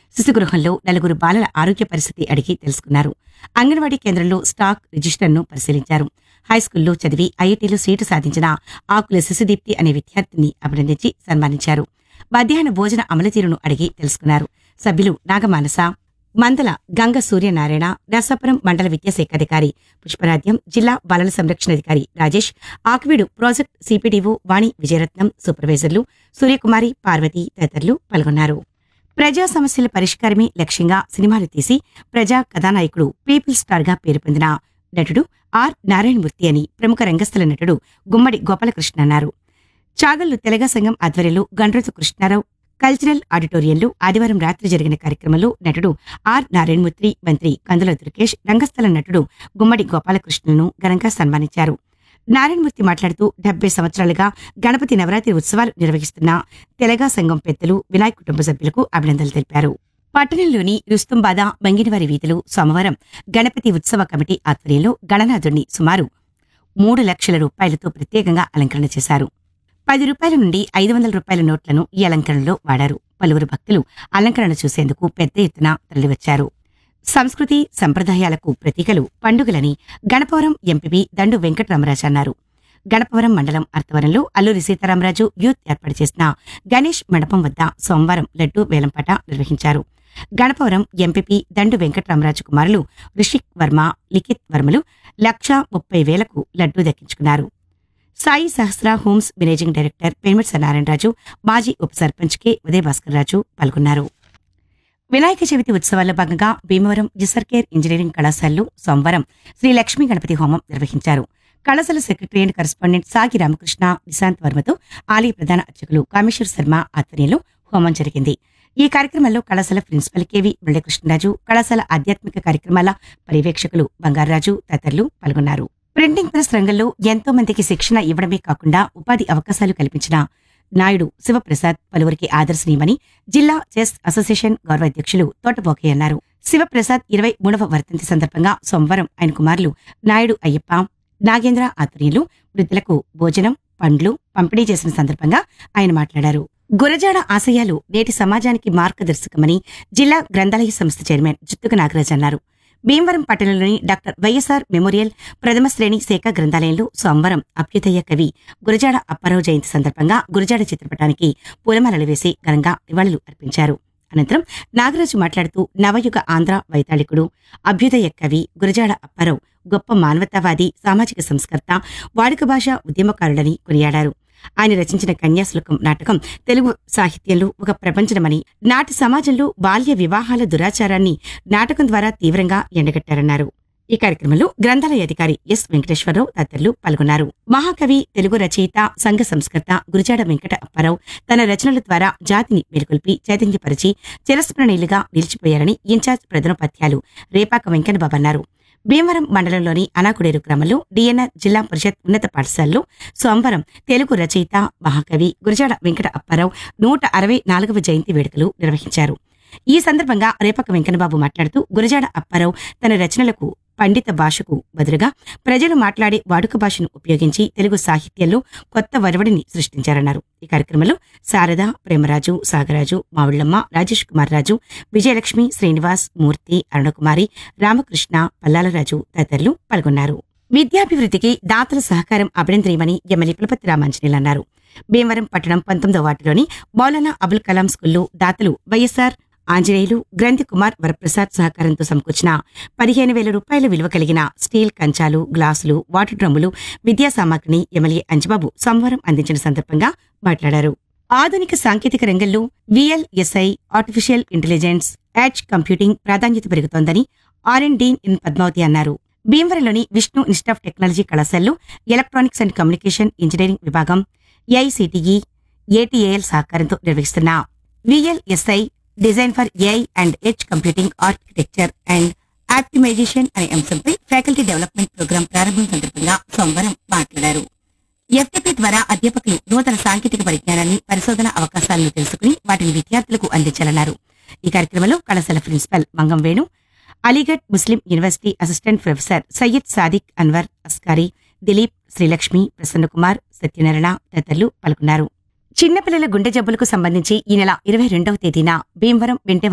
శిశుగృహంలో నలుగురు బాలల ఆరోగ్య పరిస్థితి అడిగి తెలుసుకున్నారు అంగన్వాడీ కేంద్రంలో స్టాక్ రిజిస్టర్ను పరిశీలించారు హైస్కూల్లో చదివి ఐఐటీలో సీటు సాధించిన ఆకుల శిశుదీప్తి అనే విద్యార్థిని అభినందించి సన్మానించారు మధ్యాహ్న భోజన అమలుతీరును అడిగి తెలుసుకున్నారు సభ్యులు నాగమానస మందల గంగ సూర్యనారాయణ నర్సాపురం మండల విద్యాశాఖాధికారి పుష్పరాధ్యం జిల్లా బాలల సంరక్షణాధికారి రాజేష్ ఆక్వీడు ప్రాజెక్ట్ సిపిడిఓ వాణి విజయరత్నం సూపర్వైజర్లు సూర్యకుమారి పార్వతి తదితరులు పాల్గొన్నారు ప్రజా సమస్యల పరిష్కారమే లక్ష్యంగా సినిమాలు తీసి ప్రజా కథానాయకుడు పీపుల్ స్టార్ గా పేరు పొందిన నటుడు ఆర్ నారాయణమూర్తి అని ప్రముఖ రంగస్థల నటుడు గుమ్మడి గోపాలకృష్ణ అన్నారు చాగల్లు తెలగా సంఘం ఆధ్వర్యంలో గండ్రతు కృష్ణారావు కల్చరల్ ఆడిటోరియంలో ఆదివారం రాత్రి జరిగిన కార్యక్రమంలో నటుడు ఆర్ నారాయణమూర్తి మంత్రి కందుల దుర్గేష్ రంగస్థల నటుడు గుమ్మడి గోపాలకృష్ణను ఘనంగా సన్మానించారు నారాయణమూర్తి మాట్లాడుతూ డెబ్బై సంవత్సరాలుగా గణపతి నవరాత్రి ఉత్సవాలు నిర్వహిస్తున్న తెలగా సంఘం పెద్దలు వినాయక్ కుటుంబ సభ్యులకు అభినందనలు తెలిపారు పట్టణంలోని రుస్తుంబాద మంగినవారి వీధులు సోమవారం గణపతి ఉత్సవ కమిటీ ఆధ్వర్యంలో గణనాథుడిని సుమారు మూడు లక్షల రూపాయలతో ప్రత్యేకంగా అలంకరణ చేశారు పది రూపాయల నుండి ఐదు వందల రూపాయల నోట్లను ఈ అలంకరణలో వాడారు పలువురు భక్తులు అలంకరణ చూసేందుకు పెద్ద ఎత్తున తరలివచ్చారు సంస్కృతి సంప్రదాయాలకు ప్రతీకలు పండుగలని గణపవరం ఎంపీ దండు వెంకటరామరాజు అన్నారు గణపవరం మండలం అర్థవరంలో అల్లూరి సీతారామరాజు యూత్ ఏర్పాటు చేసిన గణేష్ మండపం వద్ద సోమవారం లడ్డూ వేలంపాట నిర్వహించారు గణపవరం ఎంపీ దండు వెంకటరామరాజు కుమారులు రిషిక్ వర్మ లిఖిత్ వర్మలు లక్ష ముప్పై వేలకు లడ్డూ దక్కించుకున్నారు Sai Sahasra homes managing director Penimiti Satyanarayanaraju మాజీ ఉప సర్పంచ్ కె ఉదయభాస్కర్ రాజు పాల్గొన్నారు వినాయక చవితి ఉత్సవాల్లో భాగంగా భీమవరం జిసర్కేర్ ఇంజనీరింగ్ కళాశాలలో సోమవారం శ్రీ లక్ష్మీ గణపతి హోమం నిర్వహించారు కళాశాల సెక్రటరీ అండ్ కరెస్పాండెంట్ సాగి రామకృష్ణ నిశాంత్ వర్మతో ఆలయ ప్రధాన అర్చకులు కామేశ్వర్ శర్మ ఆధ్వర్యంలో హోమం జరిగింది ఈ కార్యక్రమంలో కళాశాల ప్రిన్సిపల్ కెవి మురళీకృష్ణరాజు కళాశాల ఆధ్యాత్మిక కార్యక్రమాల పర్యవేక్షకులు బంగారాజు తదితరులు పాల్గొన్నారు ప్రింటింగ్ ప్రెస్ రంగంలో ఎంతో మందికి శిక్షణ ఇవ్వడమే కాకుండా ఉపాధి అవకాశాలు కల్పించిన నాయుడు శివప్రసాద్ పలువురికి ఆదర్శనీయమని జిల్లా చెస్ అసోసియేషన్ గౌరవ అధ్యక్షులు తోటబోకే అన్నారు శివప్రసాద్ ఇరవై మూడవ వర్ధంతి సందర్భంగా సోమవారం ఆయన కుమారులు నాయుడు అయ్యప్ప నాగేంద్ర ఆధ్వర్యంలో వృద్ధులకు భోజనం పండ్లు పంపిణీ చేసిన సందర్భంగా ఆయన మాట్లాడారు గురజాడ ఆశయాలు నేటి సమాజానికి మార్గదర్శకమని జిల్లా గ్రంథాలయ సంస్థ చైర్మన్ జుత్తుక నాగరాజ్ అన్నారు భీమవరం పట్టణంలోని డాక్టర్ వైఎస్ఆర్ మెమోరియల్ ప్రథమ శ్రేణి శాఖ గ్రంథాలయంలో సోమవారం అభ్యుదయ కవి గురజాడ అప్పారావు జయంతి సందర్భంగా గురజాడ చిత్రపటానికి పూలమాలలు వేసి ఘనంగా నివాళులు అర్పించారు అనంతరం నాగరాజు మాట్లాడుతూ నవయుగ ఆంధ్ర వైతాళికుడు అభ్యుదయ కవి గురజాడ అప్పారావు గొప్ప మానవతావాది సామాజిక సంస్కర్త వాడుక భాష ఉద్యమకారుడని కొనియాడారు ఆయన రచించిన కన్యాశుల్కం నాటకం తెలుగు సాహిత్యంలో ఒక ప్రపంచమని నాటి సమాజంలో బాల్య వివాహాల దురాచారాన్ని నాటకం ద్వారా తీవ్రంగా ఎండగట్టారన్నారు ఈ కార్యక్రమంలో గ్రంథాలయ అధికారి ఎస్ వెంకటేశ్వరరావు తదితరులు పాల్గొన్నారు మహాకవి తెలుగు రచయిత సంఘ సంస్కర్త గురిజాడ వెంకట అప్పారావు తన రచనల ద్వారా జాతిని మేలుకొల్పి చైతన్యపరిచి చిరస్మరణీయులుగా నిలిచిపోయారని ఇన్ఛార్జ్ ప్రధానోపాధ్యాయులు రేపాక వెంకన్నబాబు అన్నారు భీమవరం మండలంలోని అనాకుడేరు గ్రామంలో డిఎన్ఆర్ జిల్లా పరిషత్ ఉన్నత పాఠశాలలో సోమవారం తెలుగు రచయిత మహాకవి గురజాడ వెంకట అప్పారావు నూట అరవై నాలుగవ జయంతి వేడుకలు నిర్వహించారు ఈ సందర్భంగా రేపక వెంకన్నబాబు మాట్లాడుతూ గురజాడ అప్పారావు తన రచనలకు పండిత భాషకు బదులుగా ప్రజలు మాట్లాడే వాడుక భాషను ఉపయోగించి తెలుగు సాహిత్యంలో కొత్త వరవడిని సృష్టించారన్నారు ఈ కార్యక్రమంలో శారద ప్రేమరాజు సాగరాజు మావుళ్లమ్మ రాజేష్ కుమార్ రాజు విజయలక్ష్మి శ్రీనివాస్ మూర్తి అరుణకుమారి రామకృష్ణ పల్లాలరాజు తదితరులు పాల్గొన్నారు విద్యాభివృద్ధికి దాతల సహకారం అభినందనీయమని ఎమ్మెల్యే పులపతి రామాంజనేయులు అన్నారు భీమవరం పట్టణం పంతొమ్మిదో వార్డులోని మౌలానా అబుల్ కలాం స్కూల్లో దాతలు వైఎస్ఆర్ ఆంజనేయులు గ్రంథి కుమార్ వరప్రసాద్ సహకారంతో సమకూర్చిన పదిహేను వేల రూపాయల విలువ కలిగిన స్టీల్ కంచాలు గ్లాసులు వాటర్ డ్రమ్ములు విద్యా సామాగ్రిని ఎమ్మెల్యే అంజబాబు సోమవారం అందించిన సందర్భంగా మాట్లాడారు ఆధునిక సాంకేతిక రంగంలో VLSI artificial intelligence edge computing ప్రాధాన్యత పెరుగుతోందని R and dean N Padmavathi అన్నారు భీమవరంలోని విష్ణు ఇన్స్టిట్యూట్ ఆఫ్ టెక్నాలజీ కళాశాలలో ఎలక్ట్రానిక్స్ అండ్ కమ్యూనికేషన్ ఇంజనీరింగ్ విభాగం ఏఐసిటిఈ ఏటీఏఎల్ సహకారంతో నిర్వహిస్తున్న VLSI design for AI and H computing architecture and optimization అనే అంశంపై ఫ్యాకల్టీ డెవలప్మెంట్ ప్రోగ్రాం ప్రారంభం సందర్భంగా సోమవారం మాట్లాడారు ఎఫ్టీపీ ద్వారా అధ్యాపకులు నూతన సాంకేతిక పరిజ్ఞానాన్ని పరిశోధన అవకాశాలను తెలుసుకుని వాటిని విద్యార్థులకు అందించాలన్నారు ఈ కార్యక్రమంలో కళాశాల principal Mangam Venu Aligarh Muslim university assistant professor Syed Sadiq Anwar Askari Dilip Srilakshmi Prasannakumar Satyanarayana తదితరులు పాల్గొన్నారు చిన్నపిల్లల గుండె జబ్బులకు సంబంధించి ఈ నెల ఇరవై రెండవ తేదీన భీమవరం వెంటే